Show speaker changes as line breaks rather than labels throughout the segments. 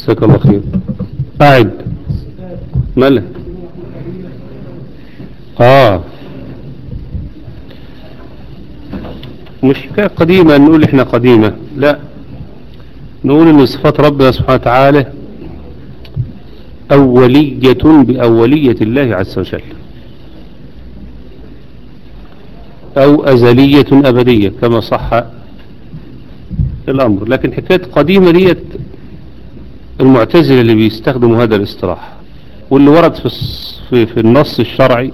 جزاك الله خير قاعد ماله اه مش حكاية قديمة نقول احنا قديمة لا نقول ان صفات ربنا سبحانه وتعالى أولية بأولية الله عز وجل أو أزلية أبدية كما صح الأمر لكن حكاية قديمة ديت المعتزلة اللي بيستخدموا هذا الاصطلاح واللي ورد في, الص- في, في النص الشرعي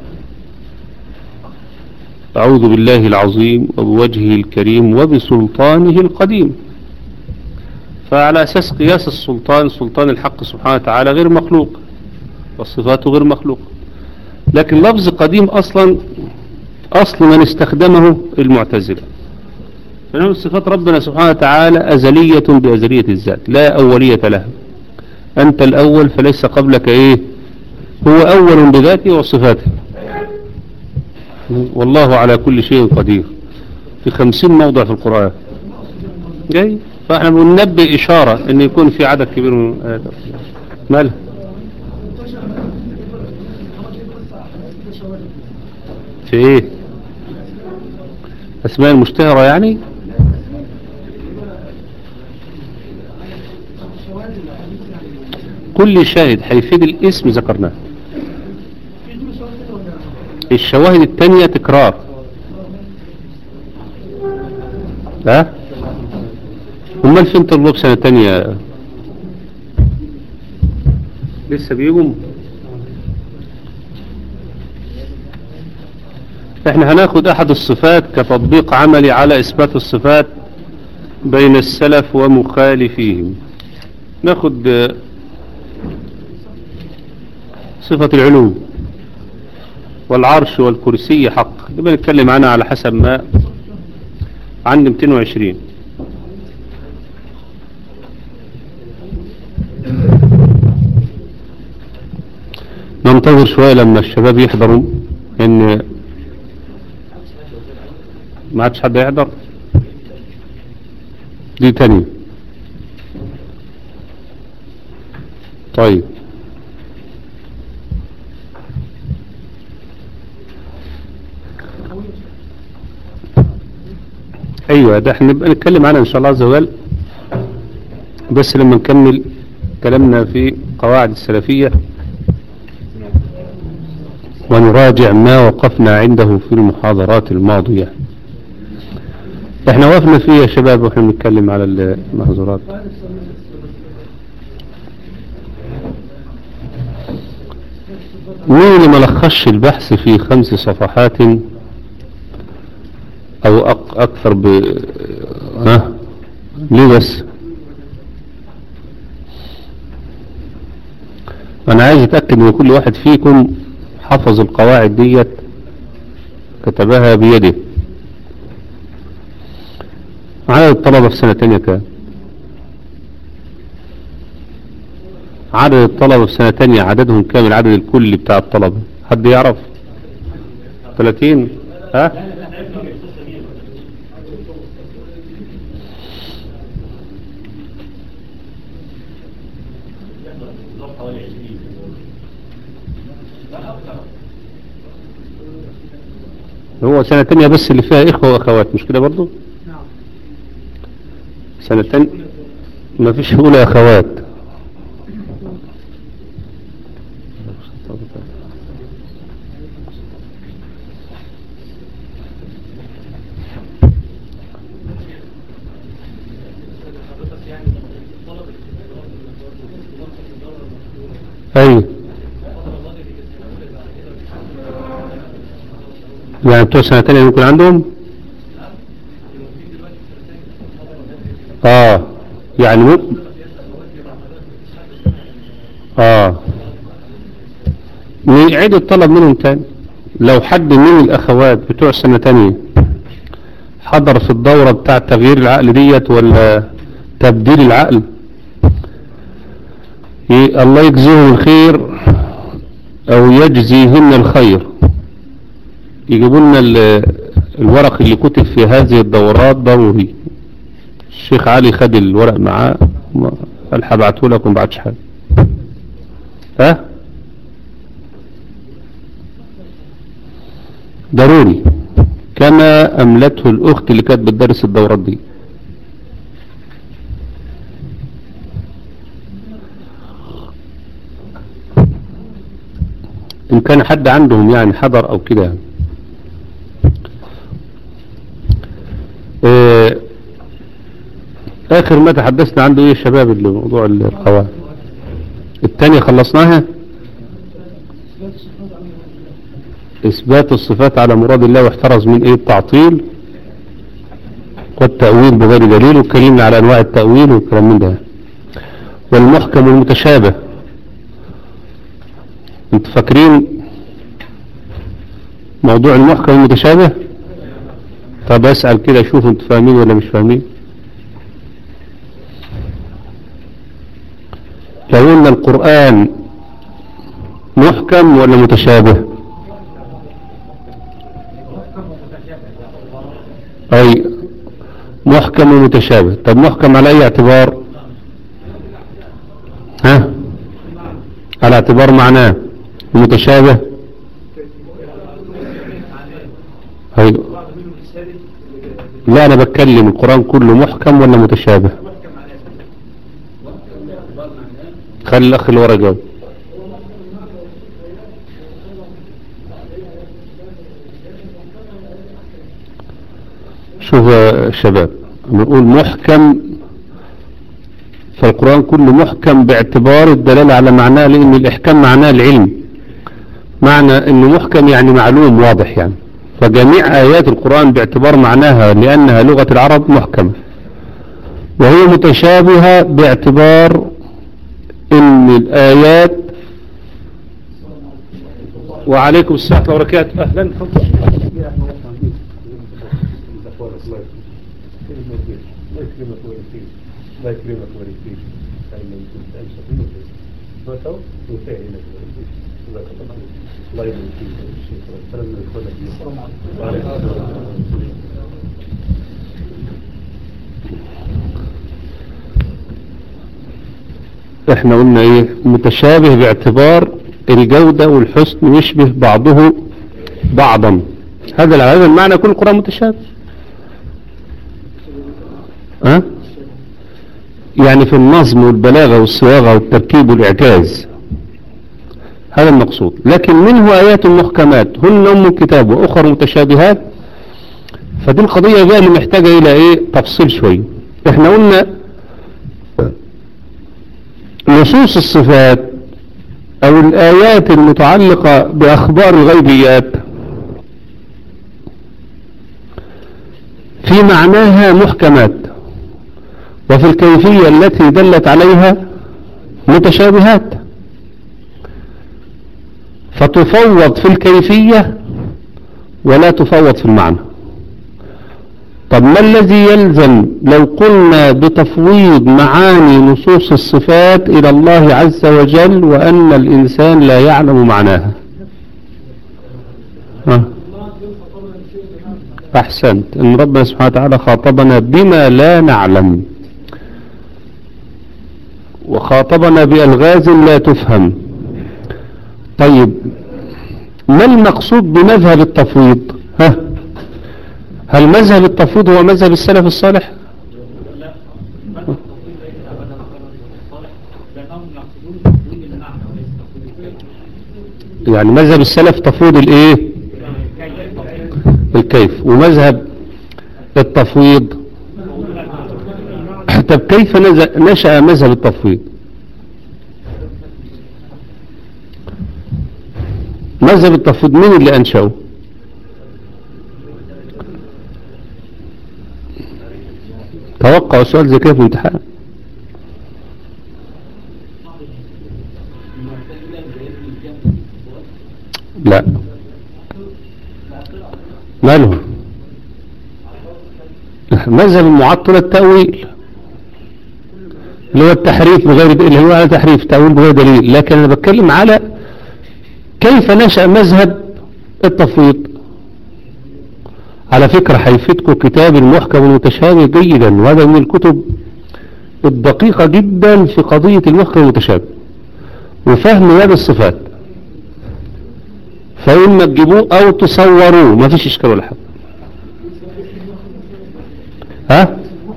أعوذ بالله العظيم وبوجهه الكريم وبسلطانه القديم فعلى أساس قياس السلطان سلطان الحق سبحانه وتعالى غير مخلوق وصفاته غير مخلوقة لكن لفظ قديم أصلا أصل من استخدمه المعتزلة فنقول صفات ربنا سبحانه وتعالى أزلية بأزلية الذات لا أولية لها أنت الأول فليس قبلك إيه هو أول بذاته وصفاته والله على كل شيء قدير في خمسين موضع في القرآن جاي فاحنا بننبه إشارة أن يكون في عدد كبير من آيات ماله في ايه اسماء المشتهرة يعني كل شاهد هيفيد الاسم ذكرناه الشواهد التانية تكرار ها امال فين طلاب سنة تانية لسه بيجوا احنا هناخد احد الصفات كتطبيق عملي على اثبات الصفات بين السلف ومخالفيهم ناخد آه، صفة العلو والعرش والكرسي حق يبقى نتكلم عنها على حسب ما عندي 220 ننتظر شوية لما الشباب يحضروا ان ما عادش حد يحضر دي تانية طيب ايوه ده احنا نبقى نتكلم عنها ان شاء الله عز وجل بس لما نكمل كلامنا في قواعد السلفية ونراجع ما وقفنا عنده في المحاضرات الماضية احنا وقفنا فيه يا شباب واحنا بنتكلم على المحظورات مين اللي ملخصش البحث في خمس صفحات او أك اكثر ب ها ليه بس انا عايز اتأكد ان كل واحد فيكم حفظ القواعد ديت كتبها بيده عدد الطلبة في سنة تانية كام عدد الطلبة في سنة تانية عددهم كام العدد الكلي بتاع الطلبة حد يعرف 30 ها هو سنة تانية بس اللي فيها إخوة وأخوات مش كده برضو سنة تانية ما فيش أولى أخوات أيوه يعني بتوع سنة تانية ممكن عندهم اه يعني ممكن اه نعيد الطلب منهم تاني لو حد من الاخوات بتوع سنة تانية حضر في الدورة بتاع تغيير العقل ديت ولا تبديل العقل ي- الله يجزيهم الخير او يجزيهن الخير يجيبوا لنا ال- الورق اللي كتب في هذه الدورات ضروري الشيخ علي خد الورق معاه ما- قال هبعته لكم بعد شحال ها ضروري كما أملته الأخت اللي كانت بتدرس الدورات دي إن كان حد عندهم يعني حضر أو كده يعني. آه، آخر ما تحدثنا عنده إيه يا شباب اللي موضوع القواعد التانية خلصناها إثبات الصفات على مراد الله واحترز من إيه التعطيل والتأويل بغير دليل واتكلمنا على أنواع التأويل والكلام من ده والمحكم والمتشابه انت فاكرين موضوع المحكم والمتشابه طب اسأل كده شوف انتوا فاهمين ولا مش فاهمين لو ان القرآن محكم ولا متشابه اي محكم ومتشابه طب محكم على اي اعتبار ها على اعتبار معناه ومتشابه ايوه لا انا بتكلم القرآن كله محكم ولا متشابه خلي الاخ اللي ورا جاوب شوف يا شباب بنقول محكم فالقرآن كله محكم باعتبار الدلالة على معناه لأن الإحكام معناه العلم معنى أنه محكم يعني معلوم واضح يعني فجميع آيات القرآن باعتبار معناها لأنها لغة العرب محكمة وهي متشابهة باعتبار أن الآيات وعليكم السلام ورحمة الله وبركاته أهلا تفضل
الله يكرمك ويبارك فيك فإن كنت أمسك منك وتو وفاعلك ويبارك فيك جزاك الله خير الله يبارك فيك الشيخ والسلام من إخوانك وعليكم السلام
احنا قلنا ايه متشابه باعتبار الجودة والحسن يشبه بعضه بعضا هذا هذا المعنى كل القرآن متشابه ها يعني في النظم والبلاغة والصياغة والتركيب والإعجاز هذا المقصود لكن منه آيات محكمات هن أم الكتاب وأخر متشابهات فدي القضية بقى اللي محتاجة إلى إيه تفصيل شوي إحنا قلنا نصوص الصفات أو الآيات المتعلقة بأخبار الغيبيات في معناها محكمات وفي الكيفية التي دلت عليها متشابهات فتفوض في الكيفية ولا تفوض في المعنى طب ما الذي يلزم لو قلنا بتفويض معاني نصوص الصفات إلى الله عز وجل وأن الإنسان لا يعلم معناها ها. أحسنت إن ربنا سبحانه وتعالى خاطبنا بما لا نعلم وخاطبنا بألغاز لا تفهم طيب ما المقصود بمذهب التفويض ها هل مذهب التفويض هو مذهب السلف الصالح يعني مذهب السلف تفويض الايه الكيف ومذهب التفويض طب كيف نز- نشأ مذهب التفويض مذهب التفويض مين اللي أنشأه توقع سؤال زي كده في الامتحان لا مالهم مذهب المعطل التأويل اللي هو التحريف بغير اللي هو على تحريف تأويل بغير دليل لكن أنا بتكلم على كيف نشأ مذهب التفويض على فكرة هيفيدكم كتاب المحكم المتشابه جيدا وهذا من الكتب الدقيقة جدا في قضية المحكم المتشابه وفهم هذه الصفات فإما تجيبوه أو تصوروه ما فيش إشكال ولا حاجة ها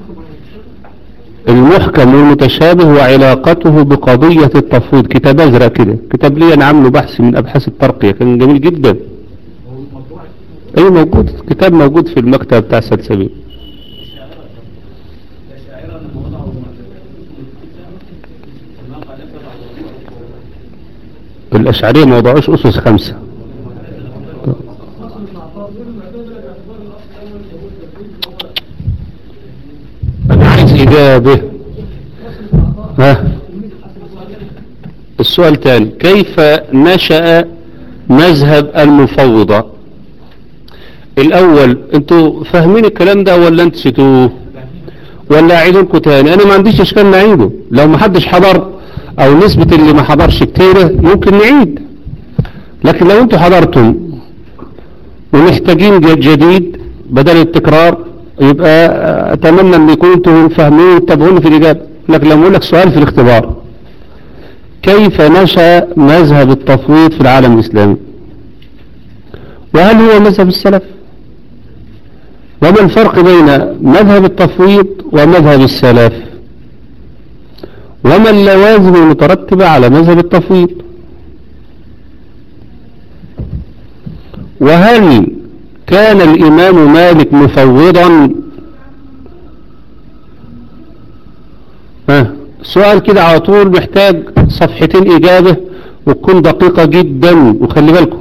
المحكم والمتشابه وعلاقته بقضية التفويض كتاب أزرق كده كتاب لي أنا عامله بحث من أبحاث الترقية كان جميل جدا أي موجود كتاب موجود في المكتب بتاع سلسبيل الأشعرية ما وضعوش أسس خمسة أنا عايز إجابة ها السؤال تاني كيف نشأ مذهب المفوضة الأول أنتوا فاهمين الكلام ده ولا أنتوا نسيتوه ولا أعيده لكم تاني أنا ما عنديش إشكال نعيده لو ما حدش حضر أو نسبة اللي ما حضرش كتيرة ممكن نعيد لكن لو أنتوا حضرتم ومحتاجين جديد بدل التكرار يبقى أتمنى أن يكونوا أنتوا فاهمين وتتابعوني في الإجابة لكن لما أقول لك سؤال في الاختبار كيف نشأ مذهب التفويض في العالم الإسلامي وهل هو مذهب السلف وما الفرق بين مذهب التفويض ومذهب السلف وما اللوازم المترتبة على مذهب التفويض وهل كان الإمام مالك مفوضا ها سؤال كده على طول محتاج صفحتين إجابة وتكون دقيقة جدا وخلي بالكم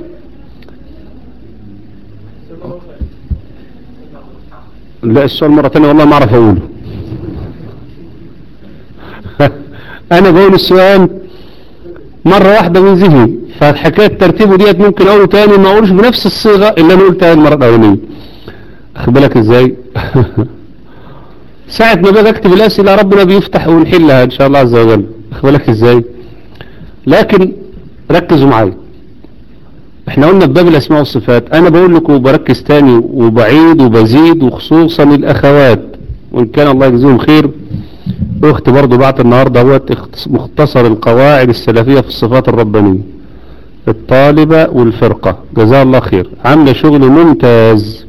لا السؤال مرة تانية والله ما أعرف أقوله أنا بقول السؤال مرة واحدة من ذهني فحكاية ترتيبه ديت ممكن أقوله تاني ما أقولش بنفس الصيغة اللي أنا قلتها المرة الأولانية أخد بالك إزاي ساعة ما باجي أكتب الأسئلة ربنا بيفتح ونحلها إن شاء الله عز وجل أخد بالك إزاي لكن ركزوا معايا احنا قلنا في باب الأسماء والصفات أنا بقول لكم وبركز تاني وبعيد وبزيد وخصوصا الأخوات وإن كان الله يجزيهم خير اختي برضو بعت النهاردة هو مختصر القواعد السلفية في الصفات الربانية الطالبة والفرقة جزاه الله خير عاملة شغل ممتاز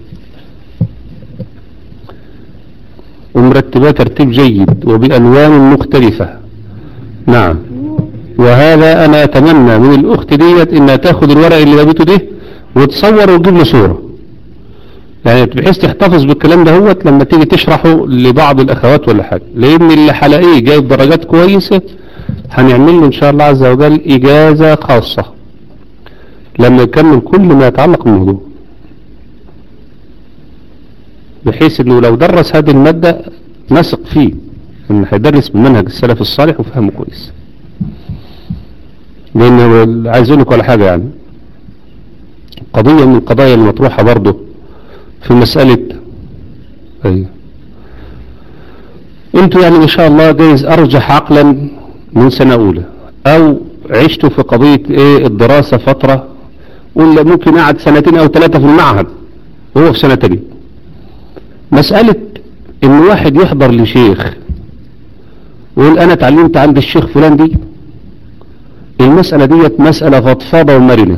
ومرتبة ترتيب جيد وبألوان مختلفة نعم وهذا أنا أتمنى من الأخت ديت إنها تاخد الورق اللي جابته ده وتصور وتجيب له صورة يعني بحيث تحتفظ بالكلام ده هوت لما تيجي تشرحه لبعض الأخوات ولا حاجة لأن اللي حلقيه جايب درجات كويسة هنعمل له إن شاء الله عز وجل إجازة خاصة لما يكمل كل ما يتعلق بالموضوع بحيث انه لو درس هذه المادة نثق فيه انه هيدرس بمنهج السلف الصالح وفهمه كويس لان عايز اقول لك ولا حاجة يعني قضية من القضايا المطروحة برضه في مسألة ايوه انتوا يعني ما شاء الله جايز ارجح عقلا من سنة اولى او عشتوا في قضية ايه الدراسة فترة ولا ممكن قعد سنتين او ثلاثة في المعهد وهو في سنة تانية مسألة ان واحد يحضر لشيخ ويقول انا اتعلمت عند الشيخ فلان دي المسألة ديت مسألة فضفاضة ومرنة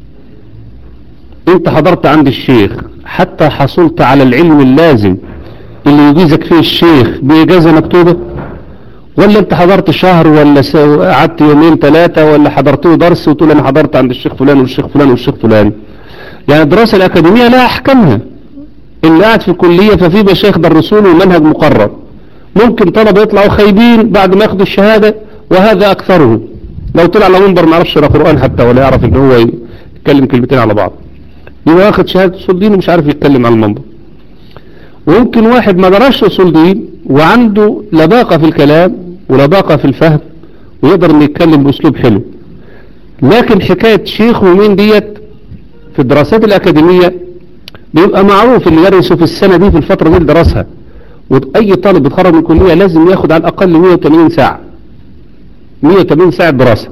انت حضرت عند الشيخ حتى حصلت على العلم اللازم اللي يجيزك فيه الشيخ بإجازة مكتوبة ولا انت حضرت شهر ولا قعدت يومين ثلاثة ولا حضرته درس وتقول انا حضرت عند الشيخ فلان والشيخ فلان والشيخ فلان يعني الدراسة الأكاديمية لها أحكامها اللي قاعد في الكلية ففي مشايخ درسون ومنهج مقرر ممكن طلبة يطلعوا خايبين بعد ما ياخدوا الشهادة وهذا أكثرهم لو طلع على منبر ما يعرفش يقرا قرآن حتى ولا يعرف ان هو يتكلم كلمتين على بعض يبقى واخد شهادة أصول دين ومش عارف يتكلم على المنبر وممكن واحد ما درسش أصول دين وعنده لباقة في الكلام ولباقة في الفهم ويقدر انه يتكلم بأسلوب حلو لكن حكاية شيخ ومين ديت في الدراسات الأكاديمية بيبقى معروف اللي يدرسه في السنة دي في الفترة دي درسها وأي طالب بيتخرج من الكلية لازم ياخد على الأقل 180 ساعة 180 ساعة دراسة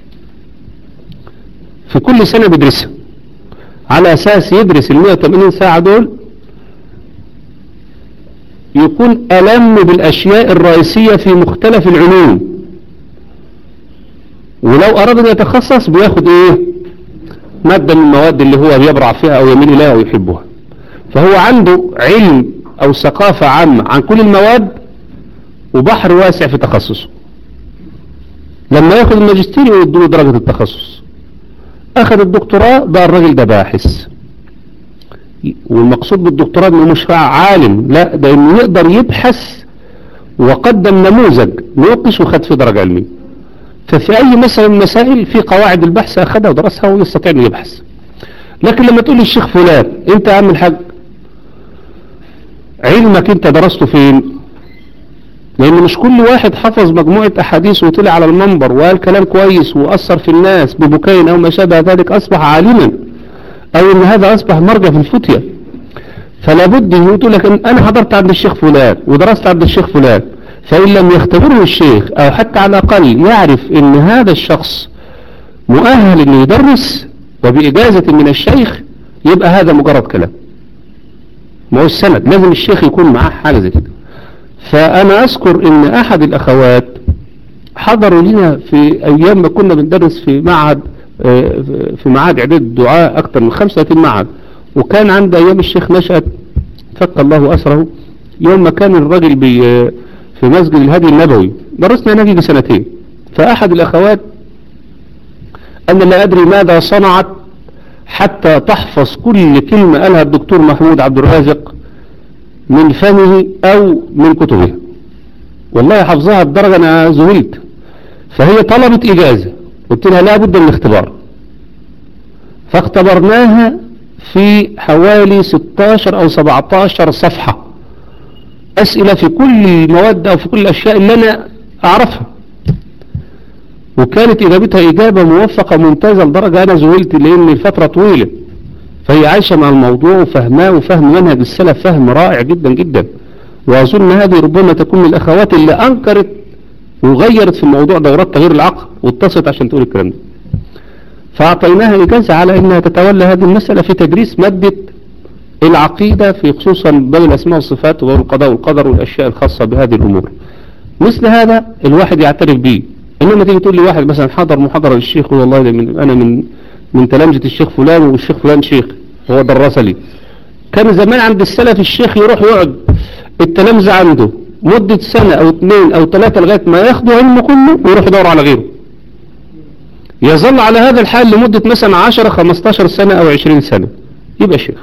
في كل سنة بيدرسها على أساس يدرس ال 180 ساعة دول يكون ألم بالأشياء الرئيسية في مختلف العلوم ولو أراد أن يتخصص بياخد إيه مادة من المواد اللي هو بيبرع فيها أو يميل إليها أو يحبها فهو عنده علم أو ثقافة عامة عن كل المواد وبحر واسع في تخصصه لما ياخد الماجستير يدوله درجة التخصص أخذ الدكتوراه بقى الراجل ده باحث والمقصود بالدكتوراه انه مش عالم لا ده انه يقدر يبحث وقدم نموذج نوقش وخد فيه درجة علمية ففي اي مسألة من المسائل في قواعد البحث اخذها ودرسها ويستطيع انه يبحث لكن لما تقول للشيخ فلان انت يا عم الحاج علمك انت درسته فين لان مش كل واحد حفظ مجموعة احاديث وطلع على المنبر وقال كلام كويس واثر في الناس ببكاء او ما شابه ذلك اصبح عالما او ان هذا اصبح مرجع في الفتية فلا بد ان يقول لك إن انا حضرت عند الشيخ فلان ودرست عند الشيخ فلان فان لم يختبره الشيخ او حتى على الاقل يعرف ان هذا الشخص مؤهل انه يدرس وباجازة من الشيخ يبقى هذا مجرد كلام ما هو السند لازم الشيخ يكون معاه حاجة زي كده فانا اذكر ان احد الاخوات حضروا لنا في ايام ما كنا بندرس في معهد في معاد اعداد الدعاء اكثر من 35 معهد وكان عند ايام الشيخ نشأت فك الله اسره يوم ما كان الراجل بي في مسجد الهادي النبوي درسنا هناك يجي سنتين فاحد الاخوات انا لا ادري ماذا صنعت حتى تحفظ كل كلمة قالها الدكتور محمود عبد الرازق من فمه او من كتبه والله حفظها بدرجة انا ذهلت فهي طلبت اجازة قلت لها لا بد من الاختبار فاختبرناها في حوالي 16 او 17 صفحة اسئلة في كل المواد او في كل الاشياء اللي انا اعرفها وكانت اجابتها اجابة موفقة ممتازة لدرجة انا زولت لان الفترة طويلة فهي عايشة مع الموضوع وفهماه وفهم منهج السلف فهم رائع جدا جدا واظن هذه ربما تكون من الاخوات اللي انكرت وغيرت في الموضوع دورات تغيير العقل واتصلت عشان تقول الكلام ده فأعطيناها إجازة على أنها تتولى هذه المسألة في تدريس مادة العقيدة في خصوصا باب الأسماء والصفات وباب القضاء والقدر والأشياء الخاصة بهذه الأمور مثل هذا الواحد يعترف به إنما تيجي تقول لي واحد مثلا حضر محاضرة للشيخ والله من أنا من من تلامذة الشيخ فلان والشيخ فلان شيخ هو درس لي كان زمان عند السلف الشيخ يروح يقعد التلامذة عنده مدة سنة او اثنين او ثلاثة لغاية ما ياخدوا علمه كله ويروح يدور على غيره يظل على هذا الحال لمدة مثلا 10 15 سنة او 20 سنة يبقى شيخ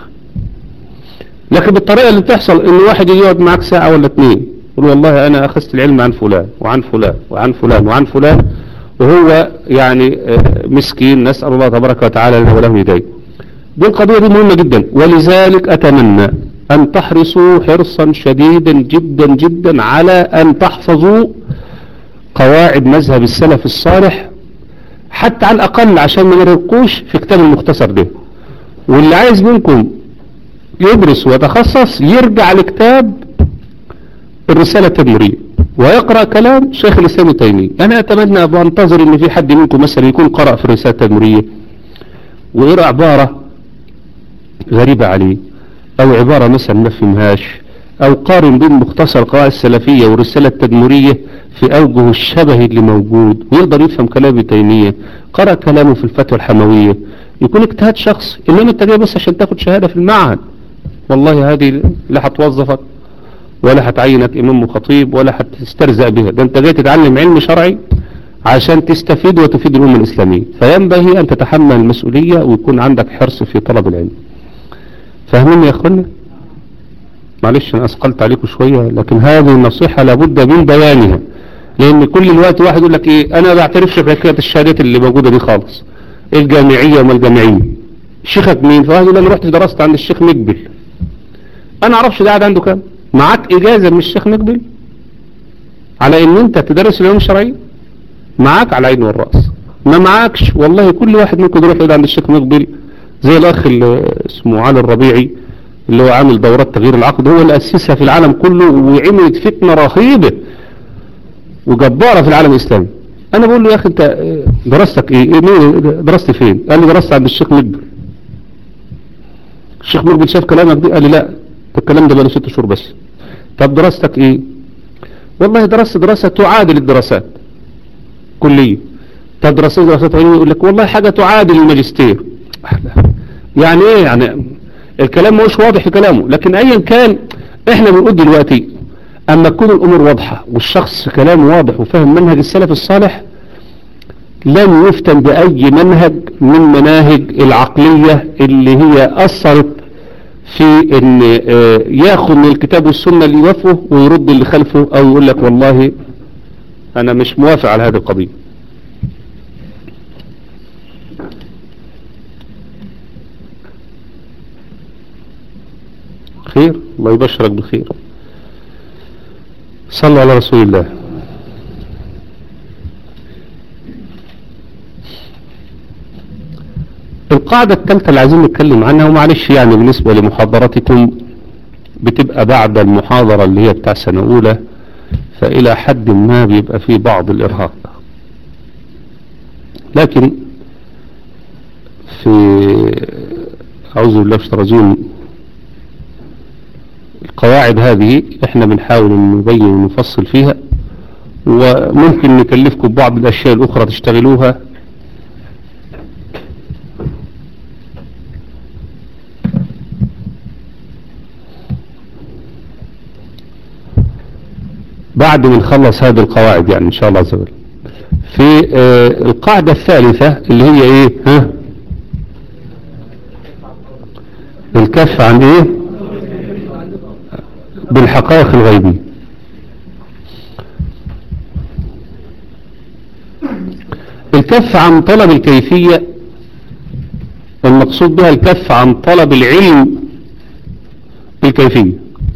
لكن بالطريقة اللي بتحصل ان واحد يقعد معك ساعة ولا اثنين يقول والله انا اخذت العلم عن فلان وعن فلان وعن فلان وعن فلان وهو يعني مسكين نسأل الله تبارك وتعالى لنا وله يديه دي القضية دي مهمة جدا ولذلك اتمنى أن تحرصوا حرصا شديدا جدا جدا على أن تحفظوا قواعد مذهب السلف الصالح حتى على الأقل عشان ما نرقوش في كتاب المختصر ده واللي عايز منكم يدرس ويتخصص يرجع لكتاب الرسالة التدمرية ويقرأ كلام شيخ الإسلام تيمية أنا أتمنى وأنتظر أن في حد منكم مثلا يكون قرأ في الرسالة التدمرية ويقرأ عبارة غريبة عليه او عبارة مثلا ما فهمهاش او قارن بين مختصر القواعد السلفية والرسالة التدمرية في اوجه الشبه اللي موجود ويقدر يفهم كلام تيمية قرأ كلامه في الفتوى الحموية يكون اجتهاد شخص انما انت جاي بس عشان تاخد شهادة في المعهد والله هذه لا هتوظفك ولا هتعينك امام وخطيب ولا هتسترزق بها ده انت جاي تتعلم علم شرعي عشان تستفيد وتفيد الامة الاسلامية فينبغي ان تتحمل المسؤولية ويكون عندك حرص في طلب العلم فاهمين يا اخوانا معلش انا اثقلت عليكم شوية لكن هذه النصيحة لابد من بيانها لان كل الوقت واحد يقول لك ايه انا ما بعترفش بحكاية الشهادات اللي موجودة دي خالص الجامعية وما الجامعية شيخك مين فواحد يقول انا رحت درست عند الشيخ مقبل انا اعرفش ده قاعد عنده كام معاك اجازة من الشيخ مقبل على ان انت تدرس العلوم الشرعية معاك على عين والرأس ما معاكش والله كل واحد منكم يروح يقعد عند الشيخ مقبل زي الاخ اللي اسمه علي الربيعي اللي هو عامل دورات تغيير العقد هو اللي اسسها في العالم كله وعملت فتنة رهيبة وجبارة في العالم الاسلامي انا بقول له يا اخي انت دراستك ايه, إيه درست فين قال لي درست عند الشيخ مقبل الشيخ مقبل شاف كلامك دي قال لي لا الكلام ده بقاله ست شهور بس طب دراستك ايه والله درست دراسة تعادل الدراسات كلية طب دراسة دراسات علمية يقول لك والله حاجة تعادل الماجستير يعني ايه يعني الكلام مش واضح في كلامه لكن ايا كان احنا بنقول دلوقتي اما تكون الامور واضحة والشخص كلامه واضح وفهم منهج السلف الصالح لن يفتن بأي منهج من مناهج العقلية اللي هي أثرت في ان آه، ياخذ من الكتاب والسنة اللي يوافقه ويرد اللي خلفه او يقول لك والله انا مش موافق على هذه القضية خير الله يبشرك بالخير صلوا على رسول الله القاعدة الثالثة اللي عايزين نتكلم عنها ومعلش يعني بالنسبة لمحاضرتكم بتبقى بعد المحاضرة اللي هي بتاع سنة أولى فإلى حد ما بيبقى فيه بعض الإرهاق لكن في أعوذ بالله اشترجون القواعد هذه احنا بنحاول ان نبين ونفصل فيها وممكن نكلفكم بعض الأشياء الأخرى تشتغلوها بعد ما نخلص هذه القواعد يعني ان شاء الله عز وجل في آه القاعدة الثالثة اللي هي ايه ها الكف عن ايه بالحقائق الغيبية الكف عن طلب الكيفية المقصود بها الكف عن طلب العلم بالكيفية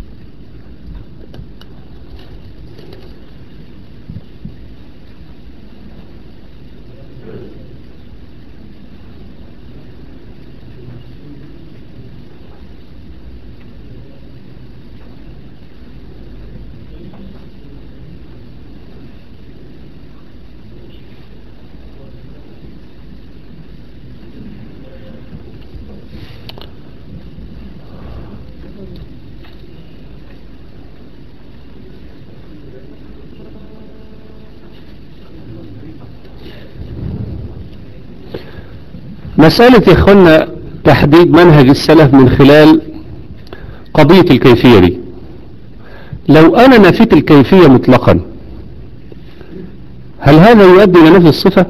مسألة يا اخوانا تحديد منهج السلف من خلال قضية الكيفية دي لو انا نفيت الكيفية مطلقا هل هذا يؤدي الى نفي الصفة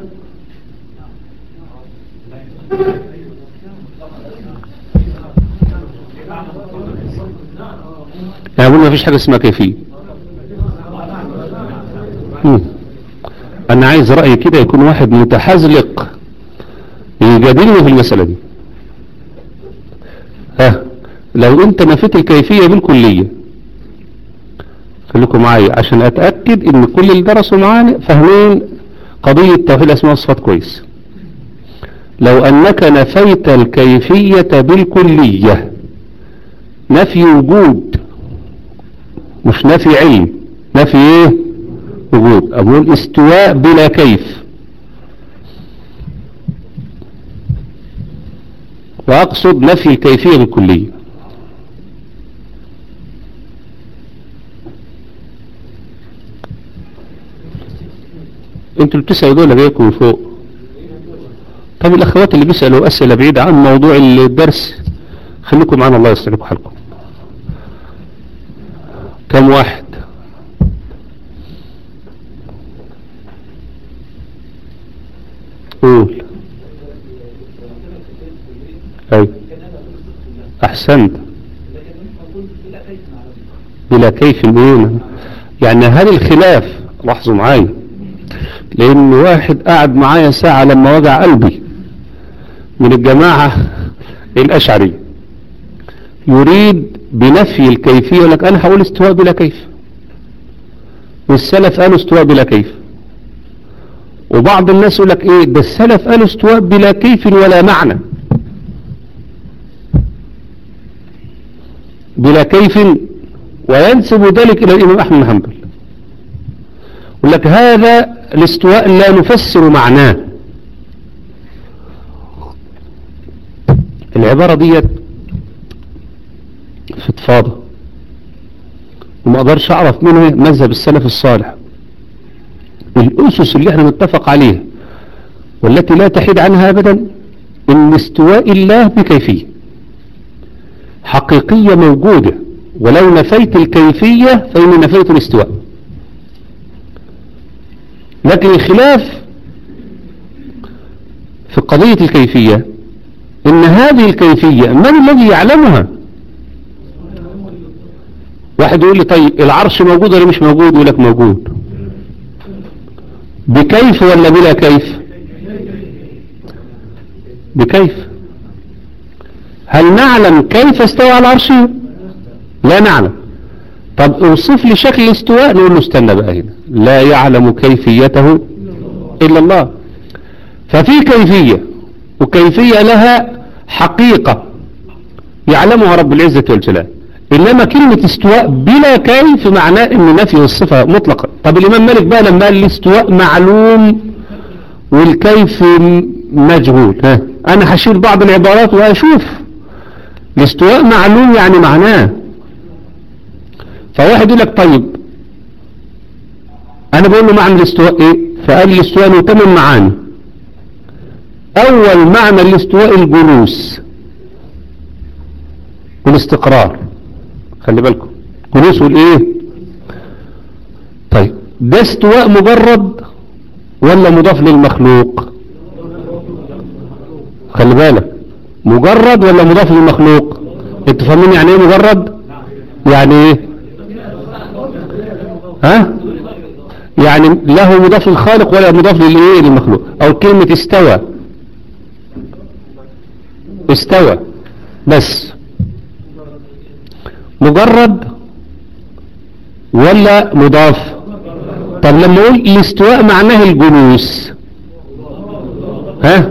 يعني اقول ما فيش حاجة اسمها كيفية مم. انا عايز رأيي كده يكون واحد متحزلق يجادلني في المسألة دي ها لو انت نفيت الكيفية بالكلية خليكم معايا عشان اتأكد ان كل اللي درسوا معانا فاهمين قضية توحيد الاسماء والصفات كويس لو انك نفيت الكيفية بالكلية نفي وجود مش نفي علم نفي ايه وجود اقول استواء بلا كيف وأقصد نفي الكيفية بالكلية انتوا اللي بتسألوا دول جايكم من فوق طب الأخوات اللي بيسألوا أسئلة بعيدة عن موضوع الدرس خليكم معنا الله يصلح لكم حالكم كم واحد قول أي أحسنت بلا كيف ايه يعني هل الخلاف لاحظوا معايا لأن واحد قعد معايا ساعة لما وجع قلبي من الجماعة الأشعري يريد بنفي الكيفية يقول لك أنا هقول استواء بلا كيف والسلف قالوا استواء بلا كيف وبعض الناس يقول لك ايه ده السلف قالوا استواء بلا كيف ولا معنى بلا كيف وينسب ذلك إلى الإمام أحمد بن حنبل يقول لك هذا الاستواء لا نفسر معناه العبارة ديت فضفاضة وما اقدرش اعرف منها مذهب السلف الصالح الاسس اللي احنا نتفق عليها والتي لا تحيد عنها ابدا ان استواء الله بكيفية حقيقية موجودة ولو نفيت الكيفية فإني نفيت الاستواء لكن الخلاف في قضية الكيفية ان هذه الكيفية من الذي يعلمها واحد يقول لي طيب العرش موجود ولا مش موجود يقول لك موجود بكيف ولا بلا كيف بكيف هل نعلم كيف استوى على العرش لا نعلم طب اوصف لي شكل الاستواء نقول له استنى بقى هنا لا يعلم كيفيته الا الله ففي كيفية وكيفية لها حقيقة يعلمها رب العزة والجلال إنما كلمة استواء بلا كيف معناه أن نفي الصفة مطلقا طب الإمام مالك بقى لما قال الاستواء معلوم والكيف مجهول ها أنا هشيل بعض العبارات وأشوف الاستواء معلوم يعني معناه فواحد يقول لك طيب أنا بقول له معنى الاستواء إيه فقال الاستواء له ثمان معاني أول معنى الاستواء الجلوس والاستقرار خلي بالكم جلوس والايه طيب ده استواء مجرد ولا مضاف للمخلوق خلي بالك مجرد ولا مضاف للمخلوق انتوا فاهمين يعني ايه مجرد يعني ايه ها يعني له مضاف للخالق ولا مضاف للايه للمخلوق او كلمة استوى استوى بس مجرد ولا مضاف طب لما اقول الاستواء معناه الجلوس ها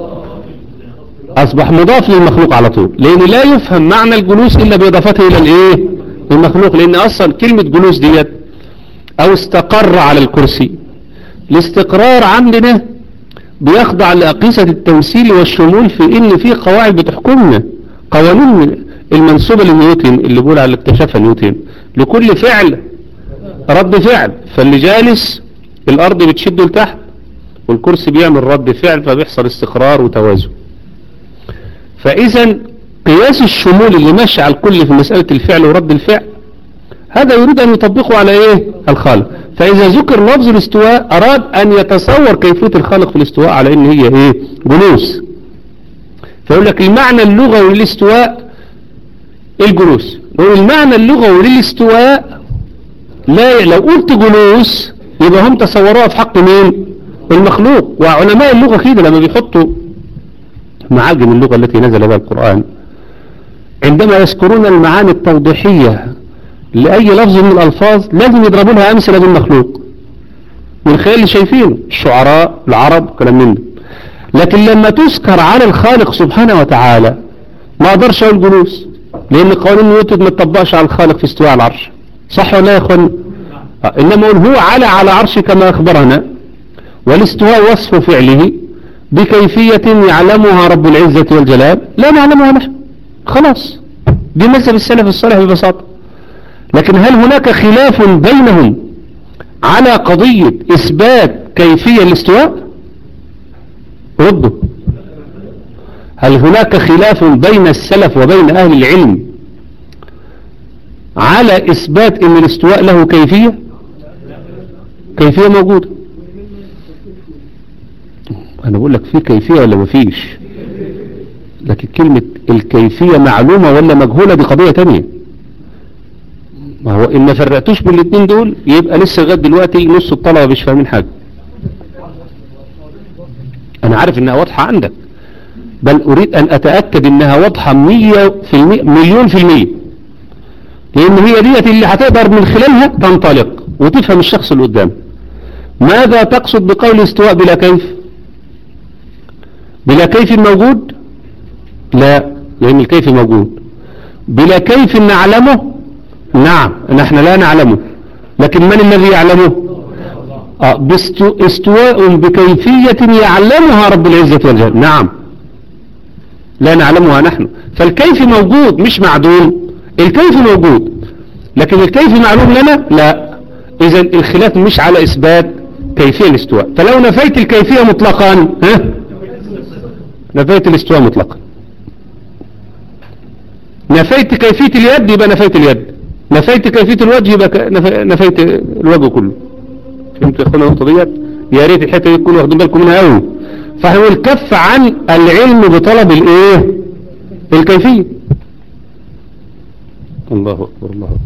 اصبح مضاف للمخلوق على طول لان لا يفهم معنى الجلوس الا باضافته الى الايه المخلوق لان اصلا كلمة جلوس ديت او استقر على الكرسي الاستقرار عندنا بيخضع لأقيسة التمثيل والشمول في ان في قواعد بتحكمنا قوانين المنسوبة لنيوتن اللي بيقول على اكتشافها نيوتن لكل فعل رد فعل فاللي جالس الارض بتشده لتحت والكرسي بيعمل رد فعل فبيحصل استقرار وتوازن فاذا قياس الشمول اللي ماشي على الكل في مسألة الفعل ورد الفعل هذا يريد ان يطبقه على ايه الخالق فاذا ذكر لفظ الاستواء اراد ان يتصور كيفية الخالق في الاستواء على ان هي ايه جلوس فيقول لك المعنى اللغوي للاستواء الجلوس نقول المعنى اللغوي للاستواء لا لو قلت جلوس يبقى هم تصوروها في حق مين المخلوق وعلماء اللغة كده لما بيحطوا معاجم اللغة التي نزل بها القرآن عندما يذكرون المعاني التوضيحية لأي لفظ من الألفاظ لازم يضربوا لها أمثلة بالمخلوق من خلال اللي شايفينه الشعراء العرب كلام من ده لكن لما تذكر على الخالق سبحانه وتعالى ما اقدرش اقول جلوس لان قوانين نيوتن ما تطبقش على الخالق في استواء العرش صح ولا يا اخوان آه، انما اقول هو على على عرش كما اخبرنا والاستواء وصف فعله بكيفية يعلمها رب العزة والجلال لا نعلمها نحن خلاص دي مذهب السلف الصالح ببساطة لكن هل هناك خلاف بينهم على قضية اثبات كيفية الاستواء ردوا هل هناك خلاف بين السلف وبين أهل العلم على إثبات أن الاستواء له كيفية كيفية موجودة أنا بقول لك في كيفية ولا ما فيش لكن كلمة الكيفية معلومة ولا مجهولة دي قضية تانية ما هو إن ما فرقتوش بين الاثنين دول يبقى لسه لغايه دلوقتي نص الطلبة مش فاهمين حاجة أنا عارف إنها واضحة عندك بل أريد أن أتأكد إنها واضحة مية في المية مليون في المية لأن هي ديت اللي هتقدر من خلالها تنطلق وتفهم الشخص اللي قدام ماذا تقصد بقول استواء بلا كيف بلا كيف موجود لا لأن الكيف موجود بلا كيف نعلمه نعم نحن لا نعلمه لكن من الذي يعلمه آه باستو- استواء بكيفية يعلمها رب العزة والجلال نعم لا نعلمها نحن فالكيف موجود مش معدوم الكيف موجود لكن الكيف معلوم لنا لا اذا الخلاف مش على اثبات كيفية الاستواء فلو نفيت الكيفية مطلقا ها نفيت الاستواء مطلقا نفيت كيفية اليد يبقى نفيت اليد نفيت كيفية الوجه يبقى ك- نف- نفيت الوجه كله فهمت يا اخوانا النقطة ديت يا ريت الحتة دي تكونوا واخدين بالكم منها قوي فهو الكف عن العلم بطلب الايه الكيفية الله اكبر الله اكبر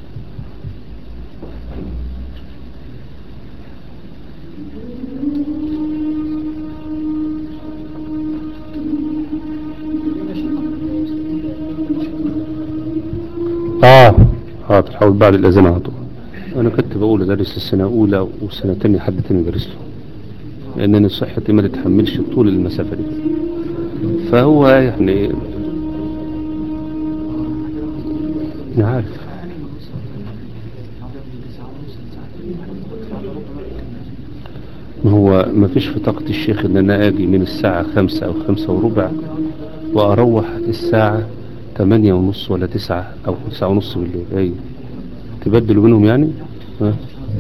اه حاضر حاول بعد الاذان على طول انا كنت بقول ادرس السنه اولى وسنه تانية حد تاني يدرس له لان انا صحتي ما تتحملش طول المسافه دي فهو يعني أنا عارف ما هو ما فيش في طاقة الشيخ ان انا اجي من الساعة خمسة او خمسة وربع واروح الساعة تمانية ونص ولا تسعة او تسعة ونص بالليل اي تبدلوا منهم يعني ها؟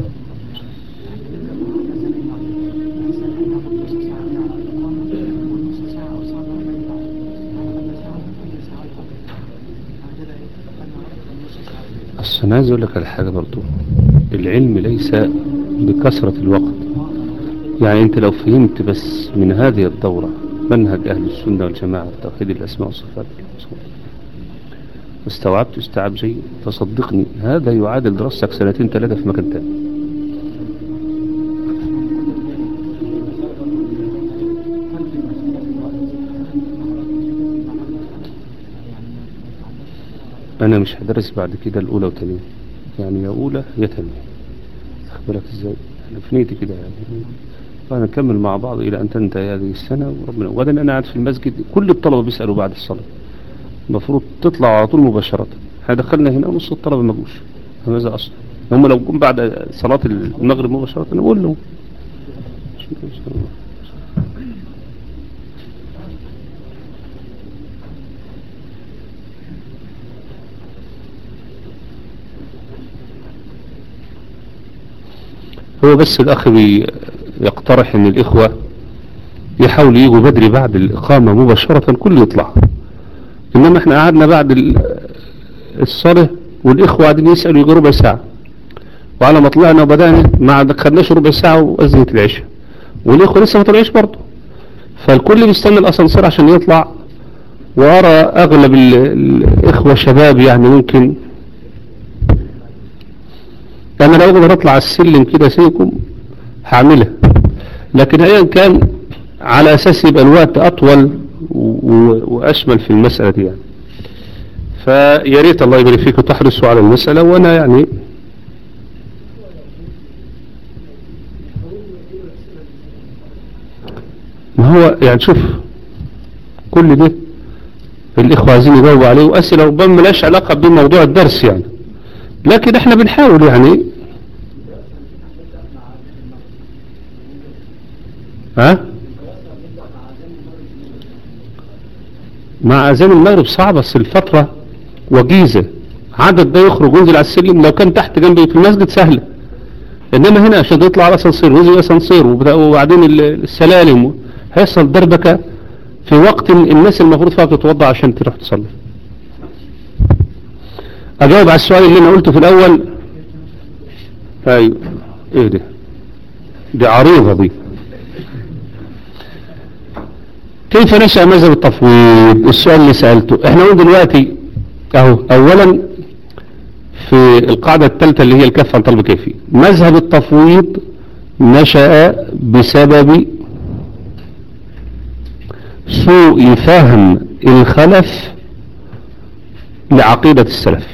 بس انا عايز اقول لك على حاجة برضو العلم ليس بكثرة الوقت يعني انت لو فهمت بس من هذه الدورة منهج اهل السنة والجماعة في توحيد الاسماء والصفات واستوعبت استيعاب جيد فصدقني هذا يعادل دراستك سنتين ثلاثة في مكان تاني انا مش هدرس بعد كده الاولى وثانيه يعني يا اولى يا ثانيه خد بالك ازاي انا في نيتي كده يعني فنكمل مع بعض الى ان تنتهي هذه السنه وربنا وبعدين انا قاعد في المسجد كل الطلبه بيسالوا بعد الصلاه المفروض تطلع على طول مباشره احنا دخلنا هنا نص الطلبه ما جوش هذا اصلا هم لو جم بعد صلاه المغرب مباشره انا بقول لهم هو بس الأخ بي- يقترح أن الإخوة يحاولوا يجوا بدري بعد الإقامة مباشرة كل يطلع إنما إحنا قعدنا بعد ال- الصلاة والإخوة قاعدين يسألوا يجوا ربع ساعة وعلى ما طلعنا وبدأنا ما دخلناش ربع ساعة وأذنت العشاء والإخوة لسه ما طلعش برضه فالكل بيستنى الأسانسير عشان يطلع وأرى أغلب ال- الإخوة شباب يعني ممكن انا لو اقدر اطلع السلم كده سيكم هعملها لكن ايا كان على اساس يبقى الوقت اطول و- و- واشمل في المسألة دي يعني فيا ريت الله يبارك فيكم تحرصوا على المسألة وانا يعني ما هو يعني شوف كل ده الاخوة عايزين يجاوبوا عليه واسئلة ربما ملاش علاقة بموضوع الدرس يعني لكن احنا بنحاول يعني ها مع اذان المغرب صعب بس الفترة وجيزة عدد ده يخرج وينزل على السلم لو كان تحت جنبي في المسجد سهلة انما هنا عشان يطلع على اسانسير وينزل اسانسير وبدا- وبعدين ال- السلالم هيحصل دربكة في وقت الناس المفروض فيها تتوضع عشان تروح تصلي اجاوب على السؤال اللي انا قلته في الاول ايوه ايه ده دي عريضة دي كيف نشأ مذهب التفويض السؤال اللي سألته احنا قلنا دلوقتي اهو اولا في القاعدة الثالثة اللي هي الكف عن طلب كيفي مذهب التفويض نشأ بسبب سوء فهم الخلف لعقيدة السلف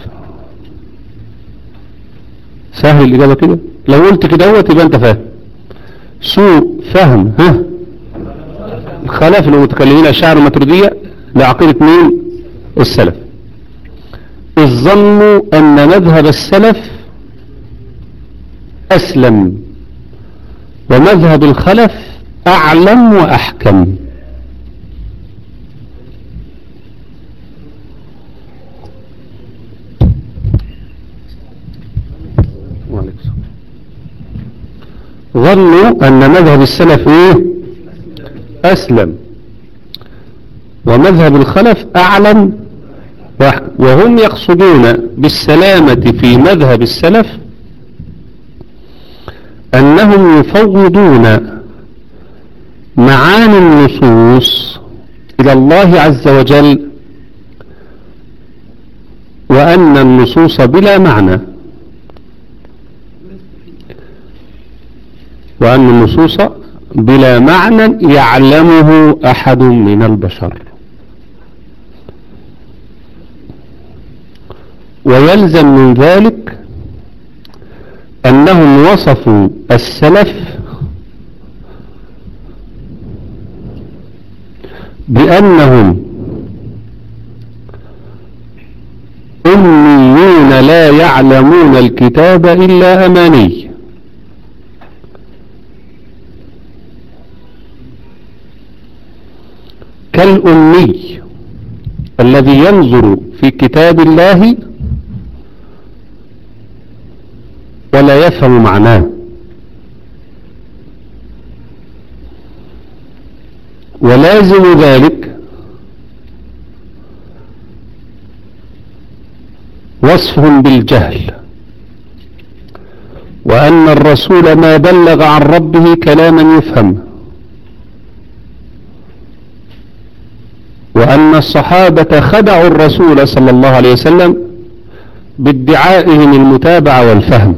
سهل الإجابة كده لو قلت كده هو تبقى أنت فاهم سوء فهم ها الخلاف المتكلمين الشعر المتردية لعقيدة مين السلف إذ ظنوا أن مذهب السلف أسلم ومذهب الخلف أعلم وأحكم ظنوا أن مذهب السلف إيه أسلم ومذهب الخلف أعلم وهم يقصدون بالسلامة في مذهب السلف أنهم يفوضون معاني النصوص إلى الله عز وجل وأن النصوص بلا معنى وأن النصوص بلا معنى يعلمه أحد من البشر ويلزم من ذلك أنهم وصفوا السلف بأنهم أميون لا يعلمون الكتاب إلا أماني كالأمي الذي ينظر في كتاب الله ولا يفهم معناه ولازم ذلك وصفهم بالجهل وأن الرسول ما بلغ عن ربه كلاما يفهم وأن الصحابة خدعوا الرسول صلى الله عليه وسلم بادعائهم المتابعة والفهم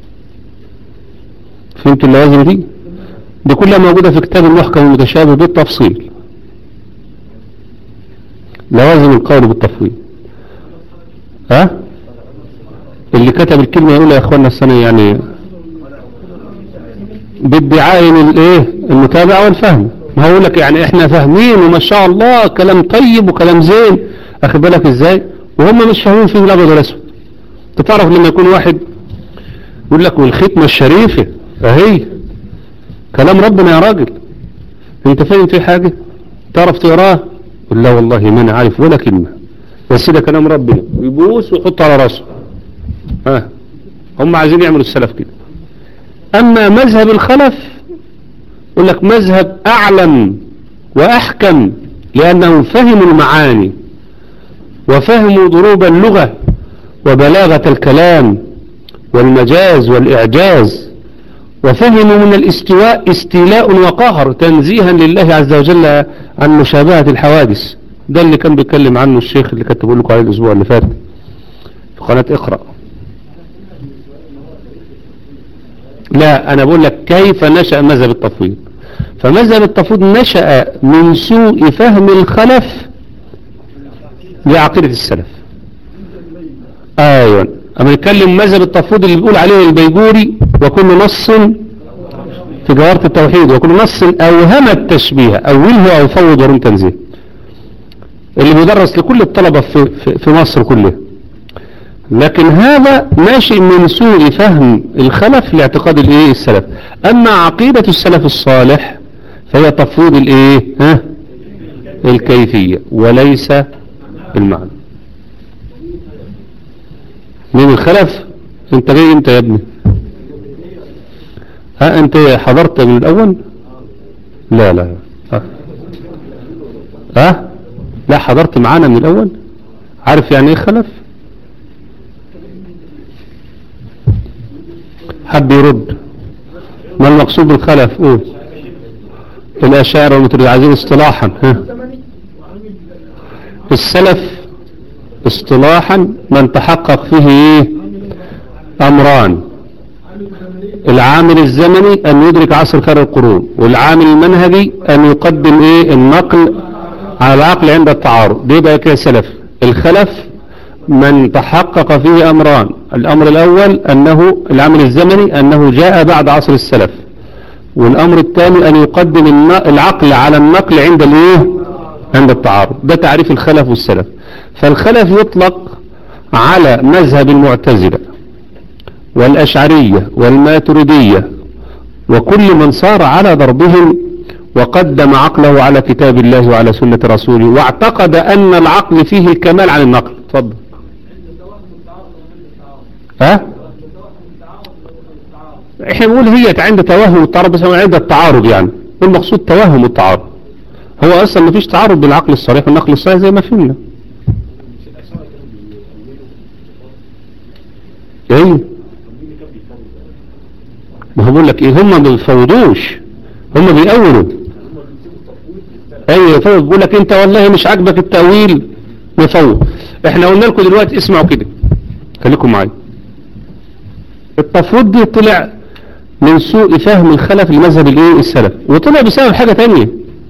فهمت اللوازم دي دي كلها موجودة في كتاب المحكم المتشابه بالتفصيل لوازم القول بالتفصيل ها اللي كتب الكلمة يقول يا اخوانا السنة يعني بادعاء الايه المتابعة والفهم ما هو لك يعني احنا فاهمين وما شاء الله كلام طيب وكلام زين اخد بالك ازاي وهم مش فاهمين فيه الابيض والاسود تعرف لما يكون واحد يقول لك والختمة الشريفة اهي كلام ربنا يا راجل انت فاهم في حاجة تعرف تقراه قل لا والله ما انا عارف ولا كلمة بس ده كلام ربنا يبوس ويحط على راسه ها هم عايزين يعملوا السلف كده اما مذهب الخلف يقول لك مذهب اعلم واحكم لانهم فهموا المعاني وفهموا ضروب اللغة وبلاغة الكلام والمجاز والاعجاز وفهموا من الاستواء استيلاء وقهر تنزيها لله عز وجل عن مشابهة الحوادث ده اللي كان بيتكلم عنه الشيخ اللي كنت بقول لكم عليه الاسبوع اللي فات في قناة اقرأ لا انا بقول لك كيف نشأ مذهب التفويض فمذهب التفويض نشأ من سوء فهم الخلف لعقيدة السلف ايوه اما نتكلم مذهب التفويض اللي بيقول عليه البيجوري وكل نص في جوارة التوحيد وكل نص اوهم التشبيه اوله او فوض ورم تنزيه اللي بيدرس لكل الطلبة في, في, في مصر كلها لكن هذا ناشئ من سوء فهم الخلف لاعتقاد الايه السلف اما عقيدة السلف الصالح فهي تفويض الايه ها الكيفية وليس المعنى من الخلف انت جاي امتى يا ابني ها انت حضرت من الاول لا لا ها, ها؟ لا حضرت معانا من الاول عارف يعني ايه خلف حب يرد ما المقصود بالخلف قول الاشاعره والمترجمين عايزين اصطلاحا ها السلف اصطلاحا من تحقق فيه ايه امران العامل الزمني ان يدرك عصر خير القرون والعامل المنهجي ان يقدم ايه النقل على العقل عند التعارض دي بقى كده سلف الخلف من تحقق فيه امران الامر الاول انه العامل الزمني انه جاء بعد عصر السلف والامر الثاني ان يقدم العقل على النقل عند الايه عند التعارض ده تعريف الخلف والسلف فالخلف يطلق على مذهب المعتزلة والأشعرية والماتردية وكل من صار على ضربهم وقدم عقله على كتاب الله وعلى سنة رسوله واعتقد أن العقل فيه الكمال عن النقل تفضل ها احنا بنقول هي عند توهم التعارض بس هو عند التعارض يعني المقصود توهم التعارض هو اصلا مفيش تعارض بالعقل الصريح والنقل الصحيح زي ما فهمنا ايه ما هو بقول لك ايه هم ما بيفوضوش هم بيأولوا ايوه يفوض بيقول لك انت والله مش عاجبك التأويل نفوض احنا قلنا لكم دلوقتي اسمعوا كده خليكم معايا التفويض دي طلع من سوء فهم الخلف لمذهب الايه السلف وطلع بسبب حاجة تانية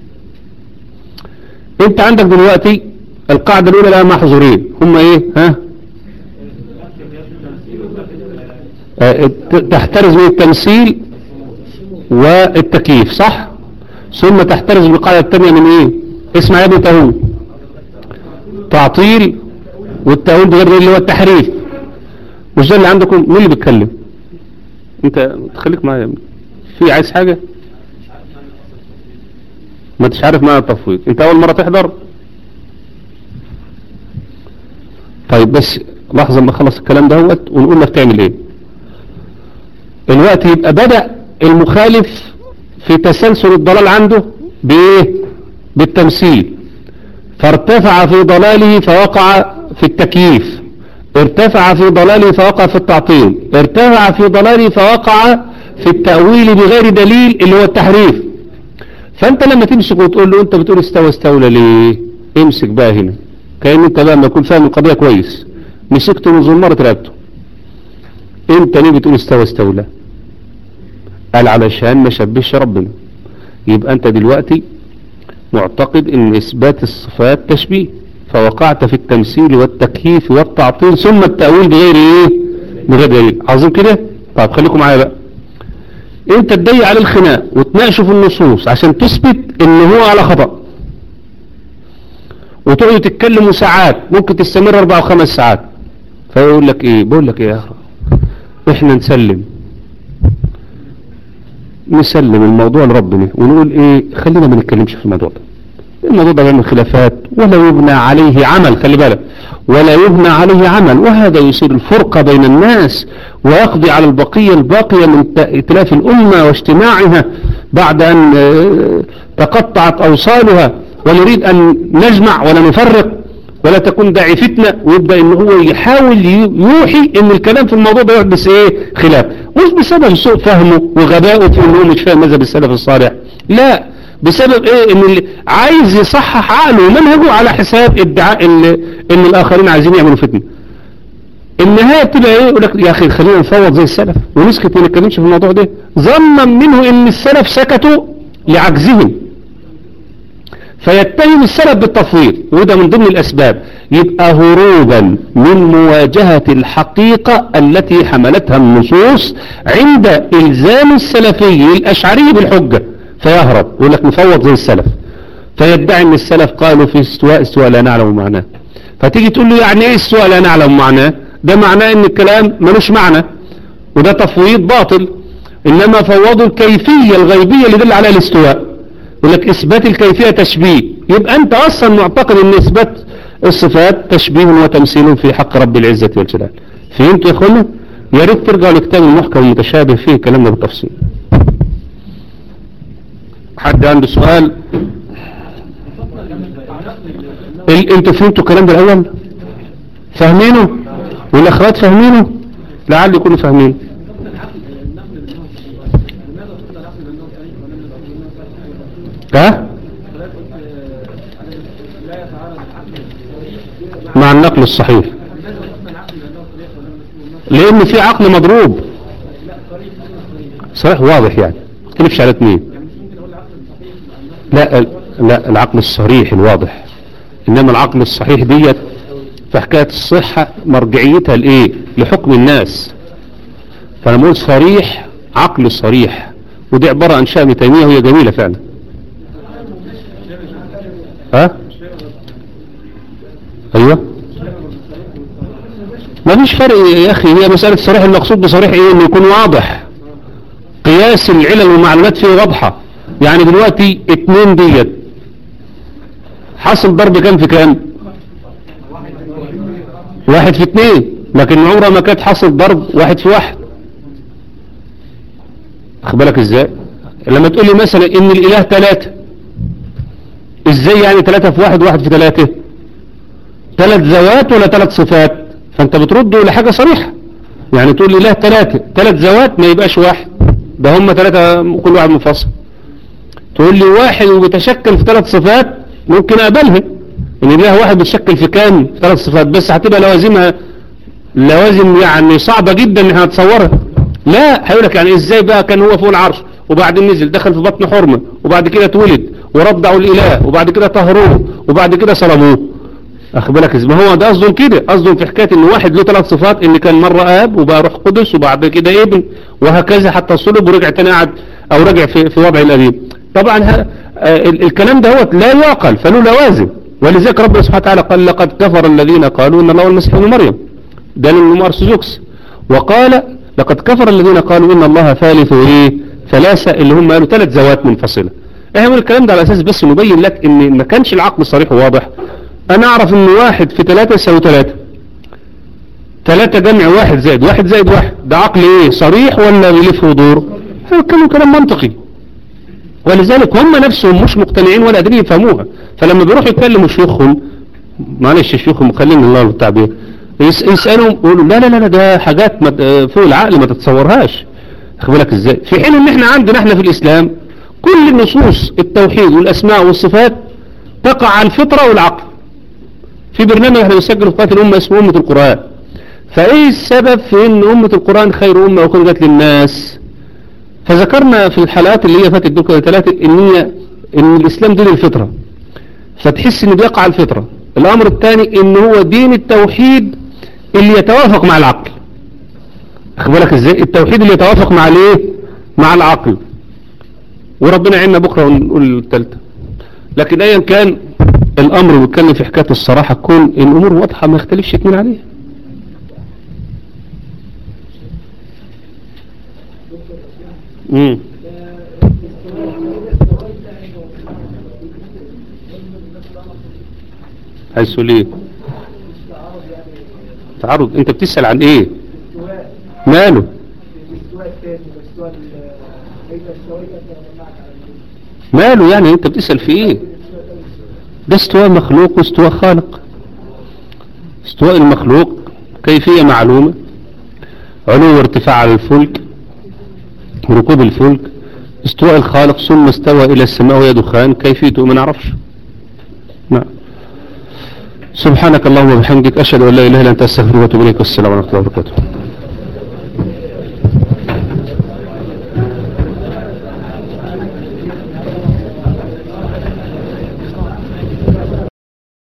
انت عندك دلوقتي القاعدة الاولى لها محظورين هم ايه ها آه، تحترز من التمثيل والتكييف صح ثم تحترز بالقاعدة الثانية من ايه اسمع يا ابني تهون تعطيل والتأويل بغير دليل اللي هو التحريف مش ده اللي عندكم مين اللي بيتكلم انت خليك معايا يا ابني. في عايز حاجة ما انتش عارف معنى التفويض انت اول مرة تحضر طيب بس لحظة ما خلص الكلام دوت ونقول لك تعمل ايه الوقت يبقى بدأ المخالف في تسلسل الضلال عنده بايه بالتمثيل فارتفع في ضلاله فوقع في التكييف ارتفع في ضلاله فوقع في التعطيل ارتفع في ضلاله فوقع في التأويل بغير دليل اللي هو التحريف فانت لما تمسك وتقول له انت بتقول استوى استولى ليه امسك بقى هنا كأن انت بقى ما يكون فاهم القضية كويس مسكته من زمارة رقبته انت ليه بتقول استوى استولى قال علشان ما شبهش ربنا يبقى انت دلوقتي معتقد ان اثبات الصفات تشبيه فوقعت في التمثيل والتكييف والتعطيل ثم التأويل بغير ايه بغير دليل عظيم كده طيب خليكم معايا بقى انت تضيق على الخناق وتناقشه في النصوص عشان تثبت ان هو على خطأ وتقعدوا تتكلموا ساعات ممكن تستمر اربع وخمس ساعات فيقول لك ايه بقول لك ايه يا اخي احنا نسلم نسلم الموضوع لربنا ونقول ايه خلينا ما نتكلمش في الموضوع ده الموضوع ده بيعمل خلافات ولا يبنى عليه عمل خلي بالك ولا يبنى عليه عمل وهذا يصير الفرقة بين الناس ويقضي على البقية الباقية من ائتلاف الأمة واجتماعها بعد أن آه، تقطعت أوصالها ونريد أن نجمع ولا نفرق ولا تكون داعي فتنة ويبدأ ان هو يحاول يوحي ان الكلام في الموضوع ده يحدث ايه خلاف مش بسبب سوء فهمه وغبائه في انه مش فاهم مذهب السلف الصالح لا بسبب ايه ان اللي عايز يصحح عقله ومنهجه على حساب ادعاء ان ان الاخرين عايزين يعملوا فتنة النهاية بتبقى ايه يقول لك يا اخي خلينا نفوض زي السلف ونسكت ما نتكلمش في الموضوع ده ظنا منه ان السلف سكتوا لعجزهم فيتهم السلف بالتفويض وده من ضمن الأسباب يبقى هروبا من مواجهة الحقيقة التي حملتها النصوص عند إلزام السلفي الأشعري بالحجة فيهرب يقول لك نفوض زي السلف فيدعي ان السلف قالوا في استواء استواء لا نعلم معناه فتيجي تقول له يعني ايه استواء لا نعلم معناه ده معناه ان الكلام ملوش معنى وده تفويض باطل انما فوضوا الكيفية الغيبية اللي دل عليها الاستواء يقول لك اثبات الكيفية تشبيه يبقى انت اصلا معتقد ان اثبات الصفات تشبيه وتمثيل في حق رب العزة والجلال فهمت يا اخوانا يا ريت ترجعوا لكتاب المحكم المتشابه فيه كلامنا بالتفصيل حد عنده سؤال ال- انتوا فهمتوا الكلام ده الاول فاهمينه والاخوات فاهمينه لعل يكونوا فاهمين ها مع النقل الصحيح لان في عقل مضروب صحيح واضح يعني تلفش على اثنين لا لا العقل الصريح الواضح انما العقل الصحيح ديت في حكاية الصحة مرجعيتها لايه لحكم الناس فانا بقول صريح عقل صريح ودي عبارة عن شأن تيمية وهي جميلة فعلا ها ايوه ما فيش فرق يا اخي هي مسألة صريح المقصود بصريح ايه انه يكون واضح قياس العلل والمعلومات فيه واضحة يعني دلوقتي اتنين ديت حصل ضرب كام في كام واحد في اتنين لكن عمره ما كانت حصل ضرب واحد في واحد واخد بالك ازاي لما تقول لي مثلا ان الاله ثلاثة ازاي يعني ثلاثة في واحد واحد في ثلاثة ثلاث ذوات ولا ثلاث صفات فانت بترده لحاجة صريحة يعني تقول لي لا ثلاثة ثلاث ذوات ما يبقاش واحد ده هم ثلاثة كل واحد منفصل تقول لي واحد وبيتشكل في ثلاث صفات ممكن اقبلها ان اله واحد بيتشكل في كام في ثلاث صفات بس هتبقى لوازمها لوازم يعني صعبة جدا ان احنا نتصورها لا هيقول لك يعني ازاي بقى كان هو فوق العرش وبعدين نزل دخل في بطن حرمة وبعد كده اتولد ورضعوا الاله وبعد كده طهروه وبعد كده صلبوه اخد بالك ازاي ما هو ده قصدهم كده قصدهم في حكايه ان واحد له ثلاث صفات ان كان مره اب وبقى روح قدس وبعد كده ابن وهكذا حتى صلب ورجع تاني قعد او رجع في في وضعه القديم طبعا ه- آه، ال- الكلام دوت لا يعقل فله لوازم ولذلك ربنا سبحانه وتعالى قال لقد كفر الذين قالوا ان الله هو المسيح ابن مريم ده من ارثوذكس وقال لقد كفر الذين قالوا ان الله ثالث ايه ثلاثه اللي هم قالوا ثلاث ذوات منفصله احنا بنقول الكلام ده على اساس بس نبين لك ان ما كانش العقل صريح وواضح انا اعرف ان واحد في ثلاثة يساوي ثلاثة ثلاثة جمع واحد زائد واحد زائد واحد ده عقل ايه صريح ولا بيلف ودور كانوا كلام منطقي ولذلك هم نفسهم مش مقتنعين ولا قادرين يفهموها فلما بيروحوا يتكلموا شيوخهم معلش شيوخهم خلينا الله التعبير يس- يسألهم يقولوا لا لا لا لا ده حاجات ما ت- فوق العقل ما تتصورهاش خد بالك ازاي في حين ان احنا عندنا احنا في الاسلام كل نصوص التوحيد والاسماء والصفات تقع على الفطرة والعقل في برنامج احنا بنسجل في قناه الامه اسمه امه القران فايه السبب في ان امه القران خير امه وخرجت للناس فذكرنا في الحلقات اللي هي فاتت دول كده ثلاثه ان هي ان الاسلام دين الفطره فتحس ان بيقع على الفطره الامر الثاني ان هو دين التوحيد اللي يتوافق مع العقل اخد بالك ازاي التوحيد اللي يتوافق مع الايه مع العقل وربنا يعيننا بكره ونقول الثالثه لكن ايا كان الامر بيتكلم في حكايه الصراحه تكون الامور واضحه ما يختلفش اتنين عليها امم حيث ليه تعرض انت بتسأل عن ايه ماله
الاستواء الثاني والاستواء ال- ليس استويت انت ومنعك على الجنة.
ماله يعني انت بتسأل في ايه ده استواء مخلوق واستواء خالق استواء المخلوق كيفية معلومة علو وارتفاع على الفلك ركوب الفلك استواء الخالق ثم استوى إلى السماء وهي دخان كيفيته ما نعرفش نعم سبحانك اللهم وبحمدك أشهد أن لا إله إلا أنت أستغفرك وأتوب إليك والسلام عليكم ورحمة الله وبركاته